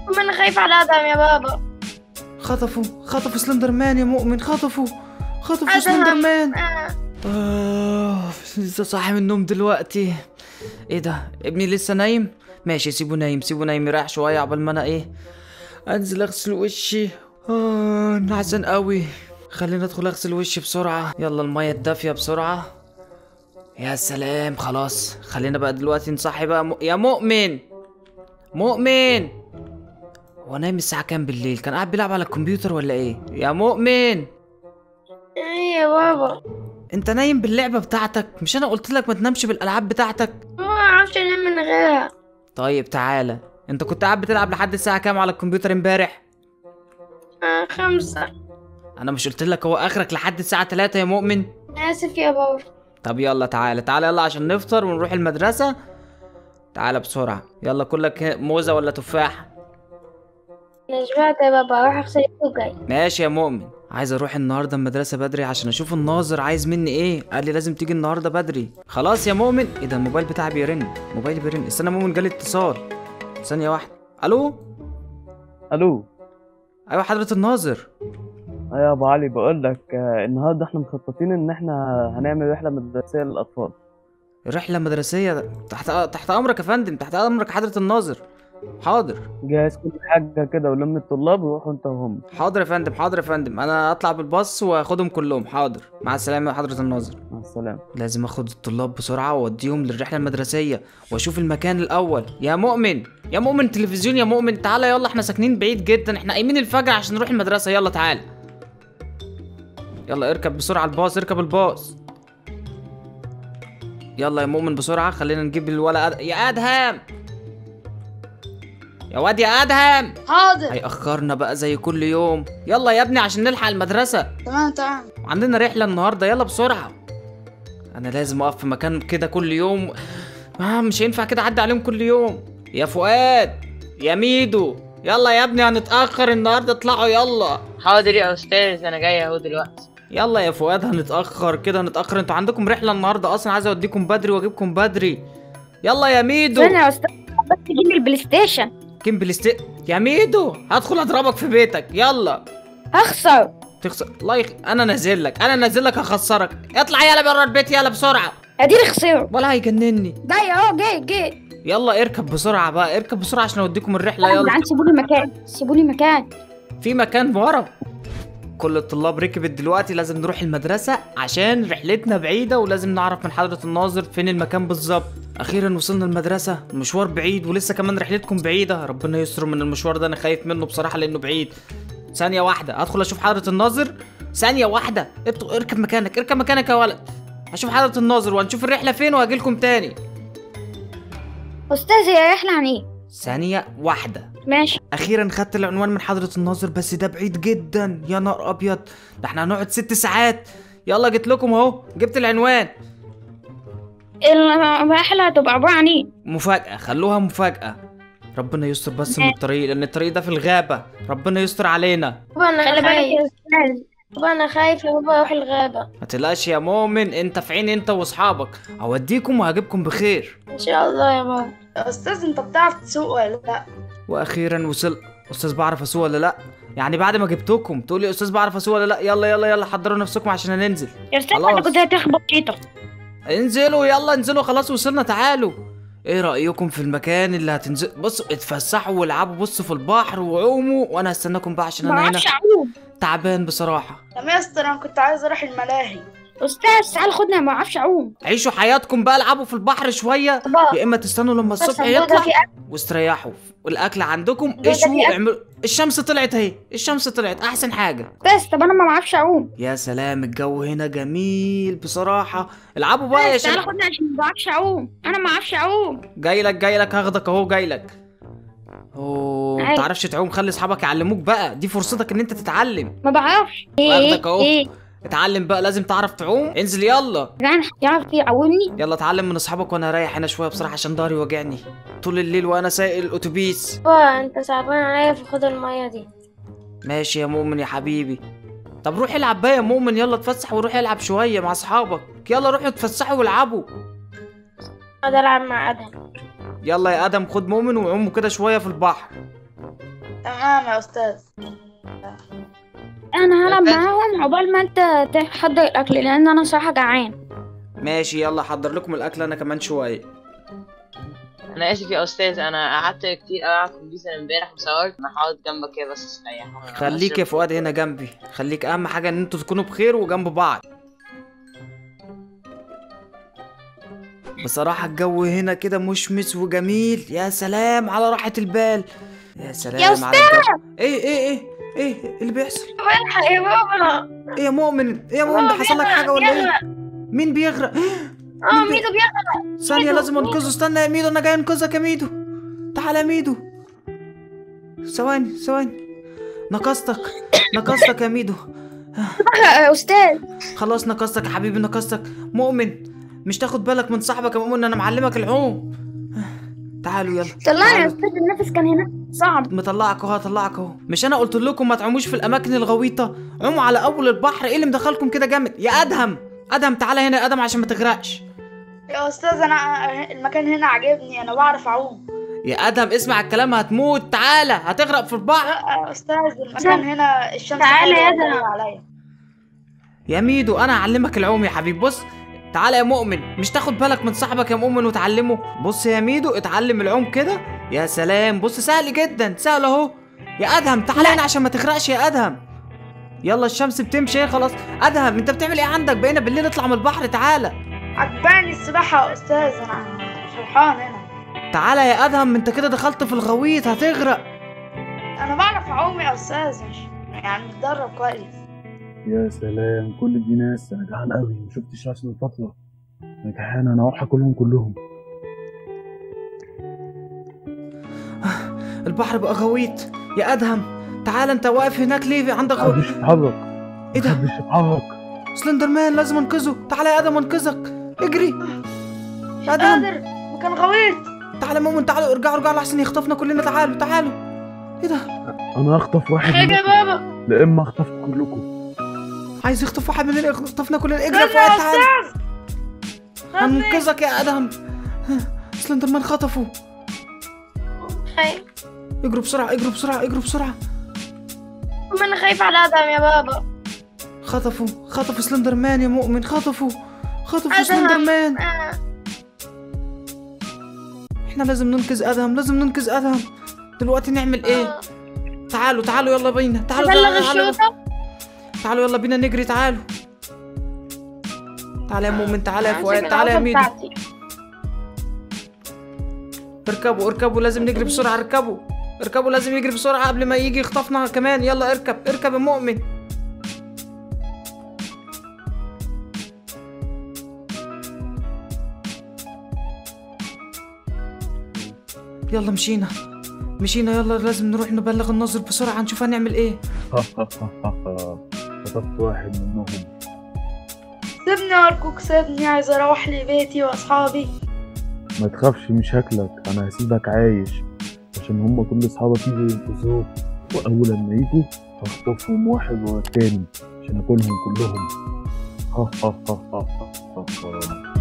ما انا خايف على ادم يا بابا خطفوا خطفوا سلندر مان يا مؤمن خطفوا خطفوا أدهم. سلندر مان آه. آه لسه صاحي من النوم دلوقتي ايه ده ابني لسه نايم ماشي سيبه نايم سيبه نايم يريح شويه عقبال ما انا ايه انزل اغسل وشي اه نعسان قوي خليني ادخل اغسل وشي بسرعه يلا الميه الدافيه بسرعه يا سلام خلاص خلينا بقى دلوقتي نصحي بقى م... يا مؤمن مؤمن هو نايم الساعه كام بالليل كان قاعد بيلعب على الكمبيوتر ولا ايه يا مؤمن ايه يا بابا انت نايم باللعبه بتاعتك مش انا قلت لك ما تنامش بالالعاب بتاعتك ما اعرفش انام من غيرها طيب تعالى انت كنت قاعد بتلعب لحد الساعه كام على الكمبيوتر امبارح آه خمسة انا مش قلت لك هو اخرك لحد الساعه 3 يا مؤمن اسف يا بابا طب يلا تعالى تعالى يلا عشان نفطر ونروح المدرسه تعالى بسرعه يلا كلك موزه ولا تفاح انا شبعت يا بابا اروح اغسل ايدي وجاي ماشي يا مؤمن عايز اروح النهارده المدرسه بدري عشان اشوف الناظر عايز مني ايه قال لي لازم تيجي النهارده بدري خلاص يا مؤمن ايه ده الموبايل بتاعي بيرن موبايلي بيرن استنى يا مؤمن جالي اتصال ثانيه واحده الو الو ايوه حضره الناظر يا ابو علي بقول لك آه، النهارده احنا مخططين ان احنا هنعمل رحله مدرسيه للاطفال رحله مدرسيه تحت تحت امرك يا فندم تحت امرك يا حضره الناظر حاضر جهز كل حاجه كده ولم الطلاب وروحوا انت وهم حاضر يا فندم حاضر يا فندم انا اطلع بالباص واخدهم كلهم حاضر مع السلامه يا حضره الناظر مع السلامه لازم اخد الطلاب بسرعه واوديهم للرحله المدرسيه واشوف المكان الاول يا مؤمن يا مؤمن تلفزيون يا مؤمن تعالى يلا احنا ساكنين بعيد جدا احنا قايمين الفجر عشان نروح المدرسه يلا تعالى يلا اركب بسرعه الباص اركب الباص يلا يا مؤمن بسرعه خلينا نجيب الولا أد... يا ادهم يا واد يا ادهم حاضر هيأخرنا بقى زي كل يوم يلا يا ابني عشان نلحق المدرسه تمام تمام عندنا رحلة النهاردة يلا بسرعة أنا لازم أقف في مكان كده كل يوم آه مش هينفع كده أعدي عليهم كل يوم يا فؤاد يا ميدو يلا يا ابني هنتأخر النهاردة اطلعوا يلا حاضر يا استاذ انا جاي اهو دلوقتي يلا يا فؤاد هنتأخر كده هنتأخر انتوا عندكم رحلة النهاردة أصلا عايز أوديكم بدري وأجيبكم بدري يلا يا ميدو استنى يا استاذ بس تجيب لي البلاي ستيشن كيم بلاي يا ميدو هدخل أضربك في بيتك يلا هخسر تخسر الله يخ... أنا نازل لك أنا نازل لك هخسرك اطلع يلا بره البيت يلا بسرعة اديني خسر ولا هيجنني جاي اهو جاي جاي يلا اركب بسرعة بقى اركب بسرعة عشان اوديكم الرحلة يا يلا جدعان سيبوا لي مكان سيبوا لي مكان في مكان ورا كل الطلاب ركبت دلوقتي لازم نروح المدرسة عشان رحلتنا بعيدة ولازم نعرف من حضرة الناظر فين المكان بالظبط أخيرا وصلنا المدرسة المشوار بعيد ولسه كمان رحلتكم بعيدة ربنا يستر من المشوار ده أنا خايف منه بصراحة لأنه بعيد ثانية واحدة أدخل أشوف حضرة الناظر ثانية واحدة ابت- اركب مكانك اركب مكانك يا ولد هشوف حضرة الناظر وهنشوف الرحلة فين وهجيلكم تاني استاذ هي رحله عن ايه ثانية واحدة ماشي اخيرا خدت العنوان من حضرة الناظر بس ده بعيد جدا يا نهار ابيض ده احنا هنقعد ست ساعات يلا جيت لكم اهو جبت العنوان الرحله هتبقى عباره عن ايه مفاجأة خلوها مفاجأة ربنا يستر بس من الطريق لان الطريق ده في الغابة ربنا يستر علينا بابا انا خلي بالك يا استاذ بابا انا خايف يا بابا اروح الغابه ما تقلقش يا مؤمن انت في عين انت واصحابك هوديكم وهجيبكم بخير ان شاء الله يا بابا يا استاذ انت بتعرف تسوق ولا لا واخيرا وصل استاذ بعرف اسوق ولا لا يعني بعد ما جبتكم تقولي استاذ بعرف اسوق ولا لا يلا يلا يلا حضروا نفسكم عشان هننزل يا استاذ خلاص. انت كنت هتخبط شيطه انزلوا يلا انزلوا خلاص وصلنا تعالوا ايه رأيكم في المكان اللي هتنزل بصوا اتفسحوا والعبوا بصوا في البحر وعوموا وانا هستناكم بقى عشان ما انا هنا اعرفش اعوم تعبان بصراحة يا مستر انا كنت عايز اروح الملاهي استاذ تعال خدنا ما اعرفش اعوم عيشوا حياتكم بقى العبوا في البحر شوية بابا يا اما تستنوا لما الصبح الصندوق ده يطلع فيه أكل. واستريحوا والاكل عندكم ده اشووا فيه أكل. اعملوا الشمس طلعت اهي الشمس طلعت احسن حاجة بس طب انا ما بعرفش اعوم يا سلام الجو هنا جميل بصراحة العبوا بقى يا بس تعال شباب خدنا عشان ما بعرفش اعوم انا ما بعرفش اعوم جاي لك جاي لك هاخدك اهو جاي لك اوه ما عادي. تعرفش تعوم خلي اصحابك يعلموك بقى دي فرصتك ان انت تتعلم ما بعرفش واخدك أهو. ايه اتعلم بقى لازم تعرف تعوم انزل يلا جدعان يعرف يعومني يلا اتعلم من اصحابك وانا رايح هنا شويه بصراحه عشان ضهري وجعني طول الليل وانا سايق الاتوبيس بابا انت صعبان عليا في خد الميه دي ماشي يا مؤمن يا حبيبي طب روح العب بقى يا مؤمن يلا اتفسح وروح العب شويه مع اصحابك يلا روحوا اتفسحوا والعبوا اقعد العب مع ادهم يلا يا ادم خد مؤمن وعوموا كده شويه في البحر تمام يا استاذ انا هلعب أستاذ. معاهم عقبال ما انت تحضر الاكل لان انا صراحه جعان ماشي يلا حضر لكم الاكل انا كمان شويه انا اسف يا استاذ انا قعدت كتير العب كمبيوتر امبارح وصورت انا هقعد جنبك كده بس استريح خليك يا فؤاد هنا جنبي خليك اهم حاجه ان انتوا تكونوا بخير وجنب بعض بصراحة الجو هنا كده مشمس وجميل يا سلام على راحة البال يا سلام يا على الجو ايه ايه ايه ايه إيه اللي بيحصل الحق يا بابا ايه يا مؤمن ايه يا مؤمن ده حصل لك حاجة ولا ايه مين بيغرق اه مين بي- ميدو بيغرق ثانية لازم انقذه استنى يا ميدو انا جاي انقذك يا ميدو تعالى يا ميدو ثواني ثواني نقصتك نقصتك يا ميدو يا استاذ خلاص نقصتك يا حبيبي نقصتك مؤمن مش تاخد بالك من صاحبك يا مؤمن انا معلمك العوم تعالوا يلا طلعني يا تعالوا. استاذ النفس كان هنا صعب مطلعك اهو هطلعك اهو مش انا قلت لكم ما تعوموش في الاماكن الغويطه عوموا على اول البحر ايه اللي مدخلكم كده جامد يا ادهم ادهم تعالى هنا يا ادهم عشان ما تغرقش يا استاذ انا المكان هنا عجبني انا بعرف اعوم يا ادهم اسمع الكلام هتموت تعالى هتغرق في البحر لا يا استاذ المكان هنا الشمس تعالى يا حلوة ده. وطلع عليا يا ميدو انا هعلمك العوم يا حبيبي بص تعالى يا مؤمن مش تاخد بالك من صاحبك يا مؤمن وتعلمه بص يا ميدو اتعلم العوم كده يا سلام بص سهل جدا سهل اهو يا ادهم تعالى هنا عشان ما تغرقش يا ادهم يلا الشمس بتمشي ايه خلاص ادهم انت بتعمل ايه عندك بقينا بالليل اطلع من البحر تعالى عجباني السباحة يا استاذ انا فرحان هنا تعالى يا ادهم انت كده دخلت في الغويط هتغرق انا بعرف اعوم يا استاذ مش يعني متدرب كويس يا سلام كل دي ناس انا جعان قوي ما شفتش ناس من فتره انا جعان انا هروح اكلهم كلهم البحر بقى غويط يا ادهم تعالى انت واقف هناك ليه عندك غويط محدش يتحرك ايه ده محدش يتحرك سلندر مان لازم انقذه تعالى يا ادم انقذك اجري مش يا ادم قادر مكان غويط تعالى يا مؤمن تعالوا ارجعوا ارجعوا لحسن يخطفنا كلنا تعالوا تعالوا ايه ده انا هخطف واحد حاجة يا منكم بابا لا اما اخطفكم كلكم عايز يخطف واحد مننا يخطفنا كلنا اجري استنى يا فؤاد يا تعالى استاذ خدني. هننقذك يا ادم سلندر مان خطفه خايف اجروا بسرعه اجروا بسرعه اجروا بسرعه ما انا خايف على ادم يا بابا خطفوا خطفوا سلندر مان يا مؤمن خطفوا خطفوا أدهم. سلندر مان آه. احنا لازم ننقذ ادهم لازم ننقذ ادهم دلوقتي نعمل ايه آه. تعالوا تعالوا يلا بينا تعالوا ابلغ تعالوا تعالوا, الشرطه تعالوا يلا بينا نجري تعالوا تعالى يا مؤمن تعالى يا عايزة فؤاد تعالى يا العصا ميدو بتاعتي. اركبوا اركبوا لازم نجري بسرعة اركبوا اركبوا لازم يجري بسرعة قبل ما يجي يخطفنا كمان يلا اركب اركب يا مؤمن يلا مشينا مشينا يلا لازم نروح نبلغ الناظر بسرعة نشوف هنعمل ايه خطفت واحد منهم سيبني ارجوك سيبني عايز اروح لبيتي واصحابي ما تخافش مش هاكلك انا هسيبك عايش عشان هما كل اصحابك يجوا ينقذوك واول لما يجوا هخطفهم واحد ورا التاني عشان اكلهم كلهم ها ها ها ها ها ها.